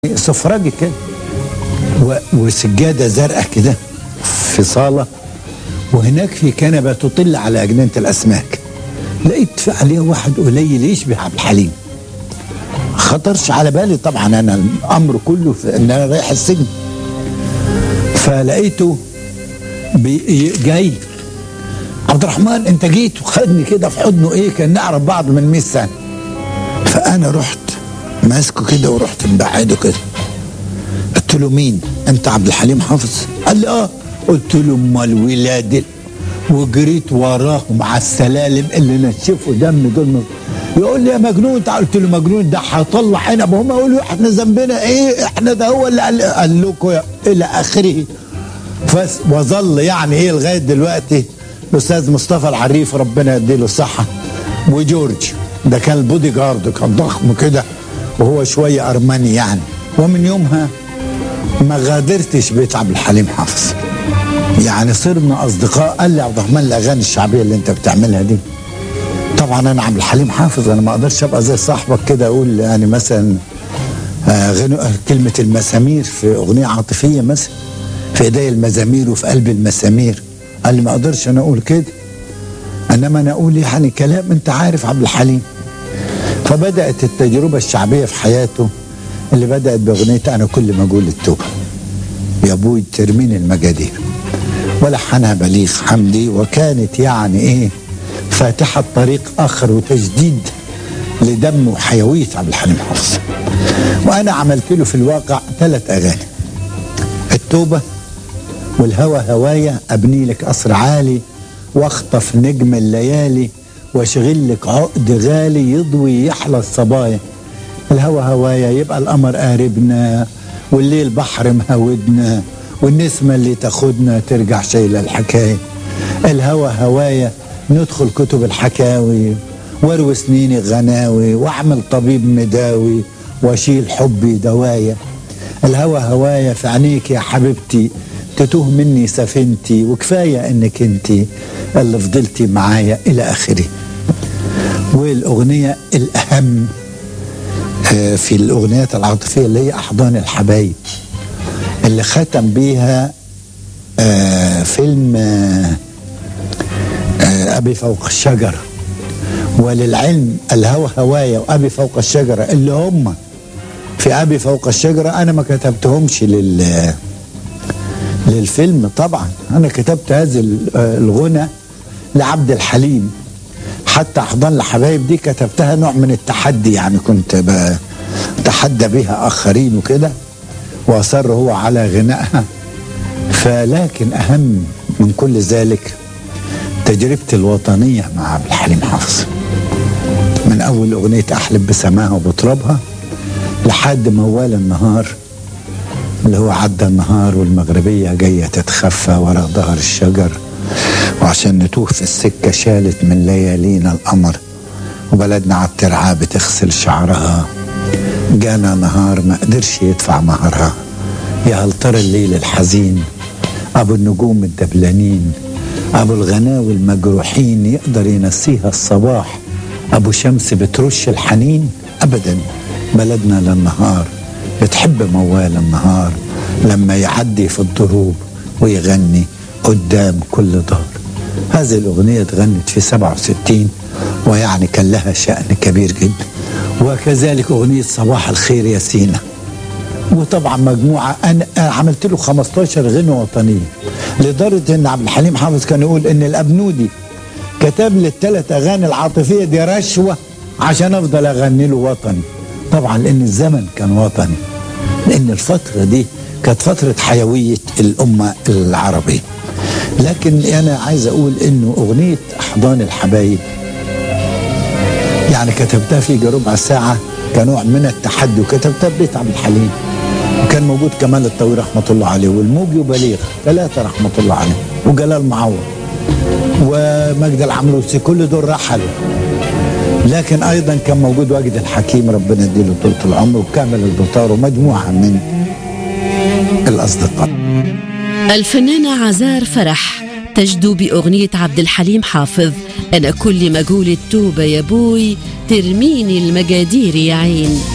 سفرجي كده و- وسجاده زرقاء كده في صاله وهناك في كنبه تطل على اجننه الاسماك لقيت عليها واحد قليل يشبه عبد الحليم خطرش على بالي طبعا انا الامر كله في ان انا رايح السجن فلقيته بي- جاي عبد الرحمن انت جيت وخدني كده في حضنه ايه كان نعرف بعض من 100 سنه فانا رحت ماسكه كده ورحت مبعده كده قلت له مين انت عبد الحليم حافظ قال لي اه قلت له امال ولاد ال- وجريت وراهم على السلالم اللي نشفوا دم دول من- يقول لي يا مجنون تعال قلت له مجنون ده هطلع عنب هم يقولوا احنا ذنبنا ايه احنا ده هو اللي قال, قال لكم يا- الى اخره فس وظل يعني ايه لغايه دلوقتي الاستاذ مصطفى العريف ربنا يديله الصحه وجورج ده كان البودي جارد كان ضخم كده وهو شويه ارمني يعني ومن يومها ما غادرتش بيت عبد الحليم حافظ يعني صرنا اصدقاء قال لي عبد الرحمن الاغاني الشعبيه اللي انت بتعملها دي طبعا انا عبد الحليم حافظ انا ما اقدرش ابقى زي صاحبك كده اقول يعني مثلا آه، غنو كلمه المسامير في اغنيه عاطفيه مثلا في ايدي المزامير وفي قلب المسامير قال لي ما اقدرش انا اقول كده انما انا اقول يعني كلام انت عارف عبد الحليم فبدات التجربه الشعبيه في حياته اللي بدات باغنيه انا كل ما اقول التوبه يا ابوي ترمين المجادير ولحنها بليغ حمدي وكانت يعني ايه فاتحه طريق اخر وتجديد لدم وحيويه عبد الحليم حافظ وانا عملت له في الواقع ثلاث اغاني التوبه والهوى هوايا ابني لك قصر عالي واخطف نجم الليالي واشغل لك عقد غالي يضوي يحلى الصبايا الهوى هوايا يبقى القمر قاربنا والليل بحر مهودنا والنسمة اللي تاخدنا ترجع شايلة الحكاية الهوى هوايا ندخل كتب الحكاوي واروي سنيني غناوي واعمل طبيب مداوي واشيل حبي دوايا الهوى هوايا في عينيك يا حبيبتي تتوه مني سفينتي وكفاية انك انت اللي فضلتي معايا الى اخره والاغنية الاهم آه، في الاغنيات العاطفية اللي هي احضان الحبايب اللي ختم بيها آه، فيلم آه، آه، ابي فوق الشجرة وللعلم الهوى هوايا وابي فوق الشجرة اللي هم في ابي فوق الشجرة انا ما كتبتهمش لل للفيلم طبعا انا كتبت هذا ال- آه، الغنى لعبد الحليم حتى احضان الحبايب دي كتبتها نوع من التحدي يعني كنت بتحدى بها اخرين وكده واصر هو على غنائها فلكن اهم من كل ذلك تجربتي الوطنيه مع عبد الحليم حافظ من اول اغنيه احلب بسماها وبترابها لحد موال النهار اللي هو عدى النهار والمغربية جاية تتخفى ورا ظهر الشجر وعشان نتوه في السكة شالت من ليالينا القمر وبلدنا على الترعة بتغسل شعرها جانا نهار ما قدرش يدفع مهرها يا هل ترى الليل الحزين أبو النجوم الدبلانين أبو الغناوي المجروحين يقدر ينسيها الصباح أبو شمس بترش الحنين أبدا بلدنا للنهار بتحب موال النهار لما يعدي في الضروب ويغني قدام كل دار هذه الأغنية اتغنت في 67 ويعني كان لها شأن كبير جدا وكذلك أغنية صباح الخير يا سينا وطبعا مجموعة أنا أنا عملت له 15 غنوة وطنية لدرجة إن عبد الحليم حافظ كان يقول إن الأبنودي كتب لي الثلاث أغاني العاطفية دي رشوة عشان أفضل أغني له وطني طبعا لأن الزمن كان وطني لأن الفترة دي كانت فترة حيوية الأمة العربية لكن أنا عايز أقول إنه أغنية أحضان الحبايب يعني كتبتها في ربع ساعة كنوع من التحدي وكتبتها ببيت عبد الحليم وكان موجود كمال الطويل رحمة الله عليه والموجي وبليغ ثلاثة رحمة الله عليه وجلال معوض ومجد العمروسي كل دول رحلوا لكن ايضا كان موجود واجد الحكيم ربنا يديله طولة العمر وكامل البطار ومجموعة من الاصدقاء الفنانة عزار فرح تجدو بأغنية عبد الحليم حافظ أنا كل ما أقول التوبة يا بوي ترميني المجادير يا عين